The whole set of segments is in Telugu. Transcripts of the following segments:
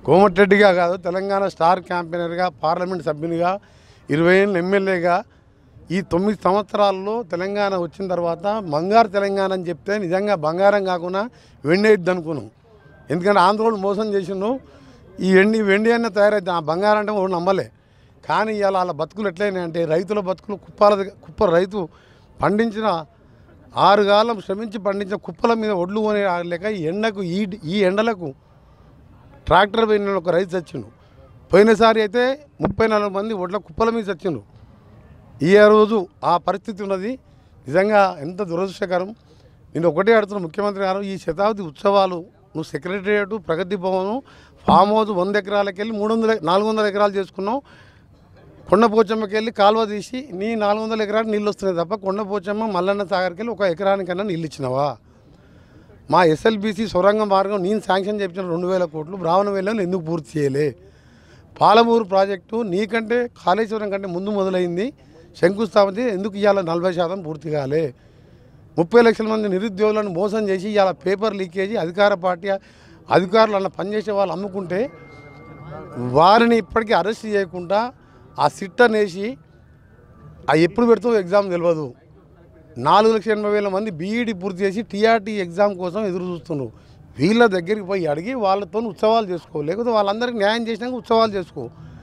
కోమటిరెడ్డిగా కాదు తెలంగాణ స్టార్ క్యాంపెయినర్గా పార్లమెంట్ సభ్యునిగా ఇరవై ఏళ్ళు ఎమ్మెల్యేగా ఈ తొమ్మిది సంవత్సరాల్లో తెలంగాణ వచ్చిన తర్వాత బంగారు తెలంగాణ అని చెప్తే నిజంగా బంగారం కాకుండా వెండి అయిద్ది అనుకున్నాం ఎందుకంటే ఆంధ్రోళ్ళు మోసం చేసిండు ఈ వెండి వెండి అన్న తయారైతే ఆ బంగారం అంటే వాడు నమ్మలే కానీ ఇవాళ వాళ్ళ బతుకులు ఎట్లయినాయంటే రైతుల బతుకులు కుప్పాల దగ్గర కుప్ప రైతు పండించిన ఆరు కాలం శ్రమించి పండించిన కుప్పల మీద ఒడ్లు కొని లేక ఈ ఎండకు ఈ ఈ ఎండలకు ట్రాక్టర్ పోయిన ఒక రైతు చచ్చిండు పోయినసారి అయితే ముప్పై నాలుగు మంది ఒడ్ల కుప్పల మీద చచ్చిండు ఈ రోజు ఆ పరిస్థితి ఉన్నది నిజంగా ఎంత దురదృష్టకరం నేను ఒకటే అడుగుతున్నా ముఖ్యమంత్రి గారు ఈ శతాబ్ది ఉత్సవాలు నువ్వు సెక్రటరియట్ ప్రగతి భవనం ఫామ్ హౌస్ వంద ఎకరాలకు వెళ్ళి మూడు వందల నాలుగు వందల ఎకరాలు చేసుకున్నావు కొండపోచమ్మకి వెళ్ళి కాలువ తీసి నీ నాలుగు వందల ఎకరాలు నీళ్ళు వస్తున్నాయి తప్ప కొండపోచమ్మ మల్లన్న సాగర్కి వెళ్ళి ఒక ఎకరానికన్నా నీళ్ళు ఇచ్చినావా మా ఎస్ఎల్బీసీ సొరంగ మార్గం నేను శాంక్షన్ చేయించిన రెండు వేల కోట్లు బ్రాహ్మణ వేలను ఎందుకు పూర్తి చేయలే పాలమూరు ప్రాజెక్టు నీకంటే కాళేశ్వరం కంటే ముందు మొదలైంది శంకుస్థాపన ఎందుకు ఇవాళ నలభై శాతం పూర్తి కాలే ముప్పై లక్షల మంది నిరుద్యోగులను మోసం చేసి ఇవాళ పేపర్ లీకేజీ అధికార పార్టీ అధికారులు అన్న పనిచేసే వాళ్ళు అమ్ముకుంటే వారిని ఇప్పటికీ అరెస్ట్ చేయకుండా ఆ సిట్ అనేసి ఆ ఎప్పుడు పెడుతూ ఎగ్జామ్ తెలియదు నాలుగు లక్షల ఎనభై వేల మంది బీఈడి పూర్తి చేసి టీఆర్టీ ఎగ్జామ్ కోసం ఎదురు చూస్తున్నారు వీళ్ళ దగ్గరికి పోయి అడిగి వాళ్ళతో ఉత్సవాలు చేసుకో లేకపోతే వాళ్ళందరికీ న్యాయం చేసినాక ఉత్సవాలు చేసుకో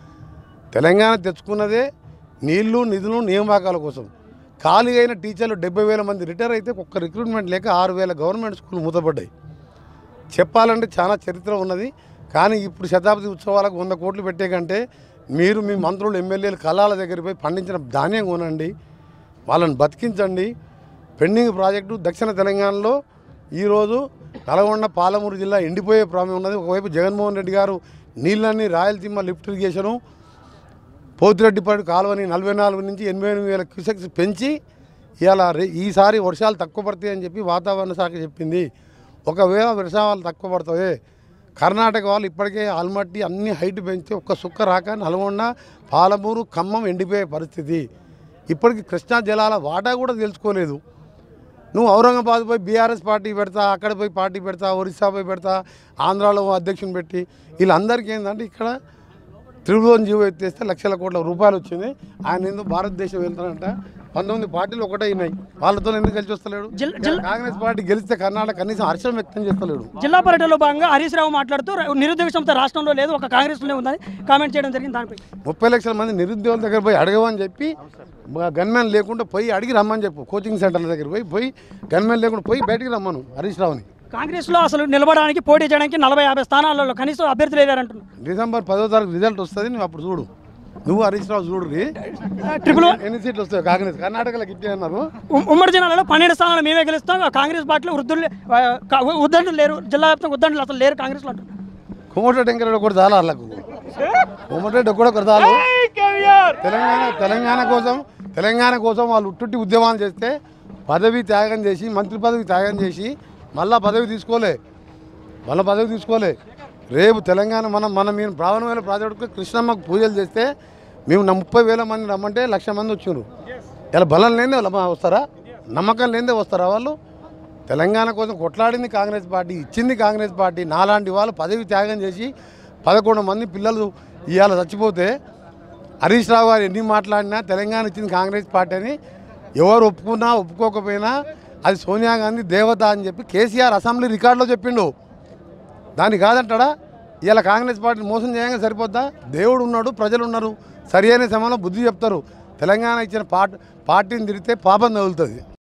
తెలంగాణ తెచ్చుకున్నదే నీళ్లు నిధులు నియామకాల కోసం ఖాళీ అయిన టీచర్లు డెబ్బై వేల మంది రిటైర్ అయితే ఒక్క రిక్రూట్మెంట్ లేక ఆరు వేల గవర్నమెంట్ స్కూల్ మూతపడ్డాయి చెప్పాలంటే చాలా చరిత్ర ఉన్నది కానీ ఇప్పుడు శతాబ్ది ఉత్సవాలకు వంద కోట్లు పెట్టే కంటే మీరు మీ మంత్రులు ఎమ్మెల్యేలు కళాల దగ్గరికి పోయి పండించిన ధాన్యం కొనండి వాళ్ళని బతికించండి పెండింగ్ ప్రాజెక్టు దక్షిణ తెలంగాణలో ఈరోజు నల్గొండ పాలమూరు జిల్లా ఎండిపోయే ప్రాబ్లం ఉన్నది ఒకవైపు జగన్మోహన్ రెడ్డి గారు నీళ్ళన్నీ రాయలసీమ లిఫ్ట్ ఇరిగేషను పోతిరెడ్డిపాడు కాలువని నలభై నాలుగు నుంచి ఎనభై ఎనిమిది వేల క్యూసెక్స్ పెంచి ఇవాళ రే- ఈసారి వర్షాలు తక్కువ పడతాయి అని చెప్పి వాతావరణ శాఖ చెప్పింది ఒకవేళ వర్షాలు తక్కువ పడతాయి కర్ణాటక వాళ్ళు ఇప్పటికే ఆల్మట్టి అన్ని హైట్ పెంచి ఒక్క సుక్క రాక నల్గొండ పాలమూరు ఖమ్మం ఎండిపోయే పరిస్థితి ఇప్పటికి కృష్ణా జలాల వాటా కూడా తెలుసుకోలేదు నువ్వు ఔరంగాబాద్ పోయి బీఆర్ఎస్ పార్టీ పెడతా అక్కడ పోయి పార్టీ పెడతా ఒరిస్సా పోయి పెడతా ఆంధ్రాలో అధ్యక్షుని పెట్టి వీళ్ళందరికీ ఏంటంటే ఇక్కడ త్రిభువన్ జీవో ఎత్తేస్తే లక్షల కోట్ల రూపాయలు వచ్చింది ఆయన ఎందుకు భారతదేశం వెళ్తానంట పంతొమ్మిది పార్టీలు ఒకటే అయినాయి వాళ్ళతో ఎందుకు కలిసి వస్తలేడు జిల్- జిల్- కాంగ్రెస్ పార్టీ గెలిస్తే కర్ణాటక కనీసం హర్షం వ్యక్తం చేస్తలేడు జిల్లా పర్యటనలో భాగంగా హరీష్ రావు మాట్లాడుతూ ర- నిరుద్యోగ సంస్థ రాష్ట్రంలో లేదు ఒక కాంగ్రెస్లోనే ఉందని కామెంట్ చేయడం జరిగింది దానిపై ముప్పై లక్షల మంది నిరుద్యోగుల దగ్గర పోయి అడగమని చెప్పి గన్మెన్ లేకుండా పోయి అడిగి రమ్మని చెప్పు కోచింగ్ సెంటర్ల దగ్గర పోయి పోయి గన్మెన్ లేకుండా పోయి బయటికి రమ్మను హరీష్ రావుని కాంగ్రెస్లో అసలు నిలబడడానికి పోటీ చేయడానికి నలభై యాభై స్థానాలలో కనీసం అభ్యర్థులు లేదంటున్నారు డిసెంబర్ పదో తారీఖు రిజల్ట్ వస్తుంది నువ్వు అప్పుడు చూడు నువ్వు హరీష్ రావు చూడు ట్రిపుల్ ఎన్ని సీట్లు వస్తాయి కాంగ్రెస్ కర్ణాటకలో గిట్టి అన్నారు ఉమ్- ఉమ్మడి జిల్లాలో పన్నెండు స్థానాలు మేమే గెలుస్తాం కాంగ్రెస్ పార్టీలో వృద్ధులు ఆ, కా- ఉద్దండులు లేరు జిల్లా వ్యాప్తంగా ఉద్దండులు అసలు లేరు కాంగ్రెస్లో అంటున్నారు కోమటిరెడ్డి వెంకరెడ్డి ఒకటి చాలా వాళ్ళకు కోమటిరెడ్డి ఒకటి ఒకటి చాలు తెలంగాణ తెలంగాణ కోసం తెలంగాణ కోసం వాళ్ళు ఉట్టుట్టి ఉద్యమాలు చేస్తే పదవి త్యాగం చేసి మంత్రి పదవి త్యాగం చేసి మళ్ళా పదవి తీసుకోలే మళ్ళీ పదవి తీసుకోలే రేపు తెలంగాణ మనం మనం మేము బ్రాహ్మణమైన ప్రాజెక్టుకు కృష్ణమ్మకు పూజలు చేస్తే మేము నా ముప్పై వేల మంది రమ్మంటే లక్ష మంది వచ్చారు ఇలా బలం లేదే వాళ్ళు వస్తారా నమ్మకం లేదే వస్తారా వాళ్ళు తెలంగాణ కోసం కొట్లాడింది కాంగ్రెస్ పార్టీ ఇచ్చింది కాంగ్రెస్ పార్టీ నాలాంటి వాళ్ళు పదవి త్యాగం చేసి పదకొండు మంది పిల్లలు ఇవాళ చచ్చిపోతే హరీష్ రావు గారు ఎన్ని మాట్లాడినా తెలంగాణ ఇచ్చింది కాంగ్రెస్ పార్టీ అని ఎవరు ఒప్పుకున్నా ఒప్పుకోకపోయినా అది సోనియా గాంధీ దేవత అని చెప్పి కేసీఆర్ అసెంబ్లీ రికార్డులో చెప్పిండు దాన్ని కాదంటాడా ఇలా కాంగ్రెస్ పార్టీని మోసం చేయంగా సరిపోద్దా దేవుడు ఉన్నాడు ప్రజలు ఉన్నారు సరి అయిన సమయంలో బుద్ధి చెప్తారు తెలంగాణ ఇచ్చిన పార్ట్ పార్టీని తిరిగితే పాపం తగులుతుంది